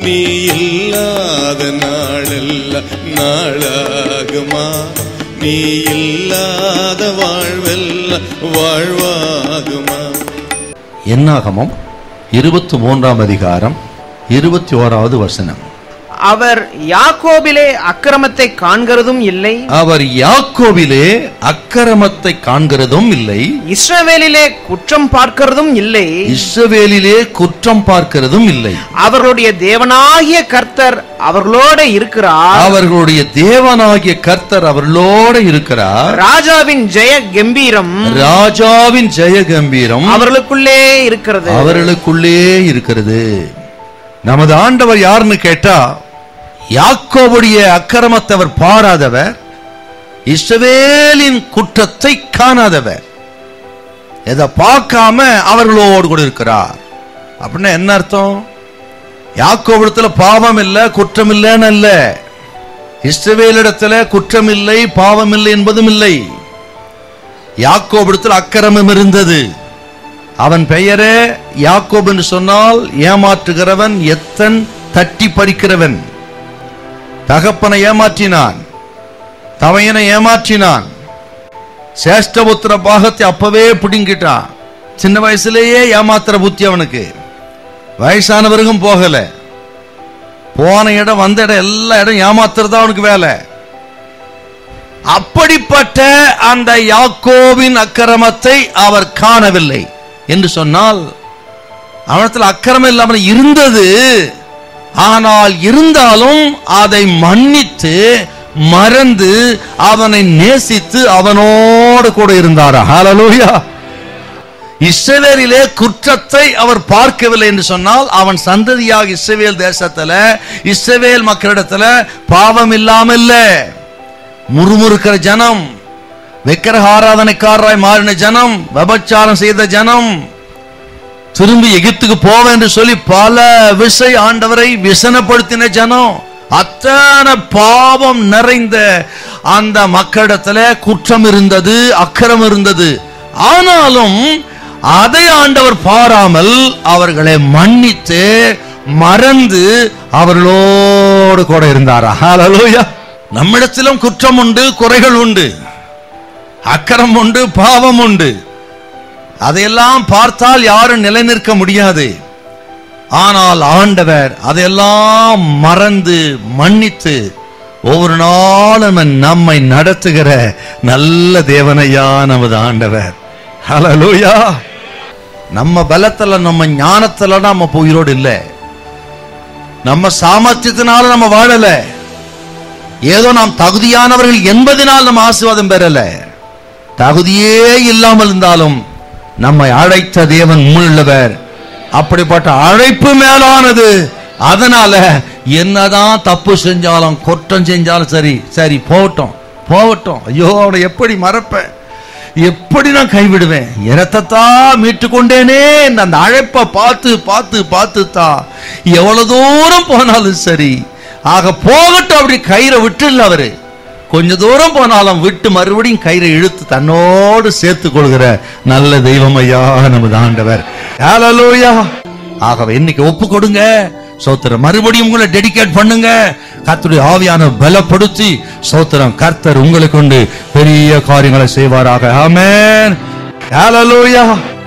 நீ இல்லாத நாளெல்லாம் நாளாகுமா நீ இல்லாத வாழ்வெல்லாம் வாழ்வாகுமா என்னாகமம் இருபத்தி மூன்றாம் அதிகாரம் இருபத்தி ஓராவது வசனம் அவர் யாக்கோபிலே அக்கிரமத்தை காண்கிறதும் இல்லை அவர் யாக்கோவிலே அக்கிரமத்தை காண்கிறதும் இல்லை இஸ்ரவேலிலே குற்றம் பார்க்கிறதும் இல்லை இஸ்ரவேலிலே குற்றம் பார்க்கிறதும் இல்லை அவர்களுடைய தேவனாகிய கர்த்தர் அவர்களோட இருக்கிறார் அவர்களுடைய தேவனாகிய கர்த்தர் அவர்களோடு இருக்கிறார் ராஜாவின் ஜெய கம்பீரம் ராஜாவின் ஜெய கம்பீரம் அவர்களுக்குள்ளே இருக்கிறது அவர்களுக்குள்ளே இருக்கிறது நமது ஆண்டவர் யாருன்னு கேட்டா யாக்கோபுடைய அக்கிரமத்தை அவர் பாராதவர் இஸ்ரவேலின் குற்றத்தை காணாதவர் எதை பார்க்காம அவர்களோடு கூட இருக்கிறார் அப்படின்னா என்ன அர்த்தம் யாக்கோபிடத்துல பாவம் இல்லை குற்றம் இல்லைன்னு இல்ல இஸ்ரவேலிடத்துல குற்றம் இல்லை பாவம் இல்லை என்பதும் இல்லை யாக்கோபிடத்தில் அக்கிரமம் இருந்தது அவன் பெயரே யாக்கோப் என்று சொன்னால் ஏமாற்றுகிறவன் எத்தன் தட்டி பறிக்கிறவன் தகப்பனை ஏமாற்றினான் தவையனை ஏமாற்றினான் சேஷ்டபுத்திர பாகத்தை அப்பவே பிடுங்கிட்டான் சின்ன வயசுலேயே ஏமாத்துற புத்தி அவனுக்கு வயசானவருக்கும் போகல போன இடம் வந்த இடம் எல்லா இடம் ஏமாத்துறதா அவனுக்கு வேலை அப்படிப்பட்ட அந்த யாக்கோவின் அக்கிரமத்தை அவர் காணவில்லை என்று சொன்னால் அவனத்தில் அக்கிரமம் இல்லாமல் இருந்தது ஆனால் இருந்தாலும் அதை மன்னித்து மறந்து அவனை நேசித்து அவனோடு கூட இருந்தாரா ஹalleluya இஸ்ரவேலிலே குற்றத்தை அவர் பார்க்கவில்லை என்று சொன்னால் அவன் சந்ததியாக இஸ்ரவேல் தேசத்துல இஸ்ரவேல் மக்களிடத்துல பாவம் இல்லாம இல்ல முறுமுறுக்கிற ஜனம் விக்கிரக ஆராதனைக்காரராய் மாறின ஜனம் விபச்சாரம் செய்த ஜனம் திரும்பி எகிப்துக்கு போவேன் என்று சொல்லி பல விசை ஆண்டவரை விசனப்படுத்தின ஜனம் அத்தனை பாவம் நிறைந்த அந்த மக்களிடத்துல குற்றம் இருந்தது அக்கிரம் இருந்தது ஆனாலும் அதை ஆண்டவர் பாராமல் அவர்களை மன்னித்து மறந்து அவர்களோடு கூட இருந்தாரா ஹalleluya நம்மிடத்திலும் குற்றம் உண்டு குறைகள் உண்டு அக்கறம் உண்டு பாவம் உண்டு அதையெல்லாம் பார்த்தால் யாரும் நிலைநிற்க முடியாது ஆனால் ஆண்டவர் அதையெல்லாம் மறந்து மன்னித்து ஒவ்வொரு நாளும் நம்மை நடத்துகிற நல்ல தேவனையா நமது ஆண்டவர் ஹalleluya நம்ம பலத்துல நம்ம ஞானத்துல நம்ம உயிரோடு இல்லை நம்ம சாமர்த்தியத்தினால நம்ம வாழல ஏதோ நாம் தகுதியானவர்கள் என்பதனால் நம்ம ஆசீர்வாதம் பெறல தகுதியே இல்லாமல் இருந்தாலும் நம்மை அழைத்த தேவன் முன்னுள்ளவர் அப்படிப்பட்ட அழைப்பு மேலானது அதனால என்னதான் தப்பு செஞ்சாலும் குற்றம் செஞ்சாலும் சரி சரி போகட்டும் போகட்டும் ஐயோ அவனை எப்படி மறப்பேன் எப்படி நான் கைவிடுவேன் இரத்தத்தான் மீட்டு கொண்டேனே அந்த அழைப்பை பார்த்து பார்த்து பார்த்து தான் எவ்வளவு தூரம் போனாலும் சரி ஆக போகட்டும் அப்படி கயிறை விட்டுல அவரு கொஞ்ச தூரம் போனாலும் விட்டு மறுபடியும் கயிறை இழுத்து தன்னோடு சேர்த்து கொள்கிற நல்ல தெய்வம் ஐயா நமது ஆண்டவர் ஹalleluya ஆகவே இன்னைக்கு ஒப்பு கொடுங்க சோத்திரம் மறுபடியும் உங்களை டெடிகேட் பண்ணுங்க கர்த்தருடைய ஆவியான பலப்படுத்தி சோத்திரம் கர்த்தர் உங்களை கொண்டு பெரிய காரியங்களை செய்வாராக ஆமென் ஹalleluya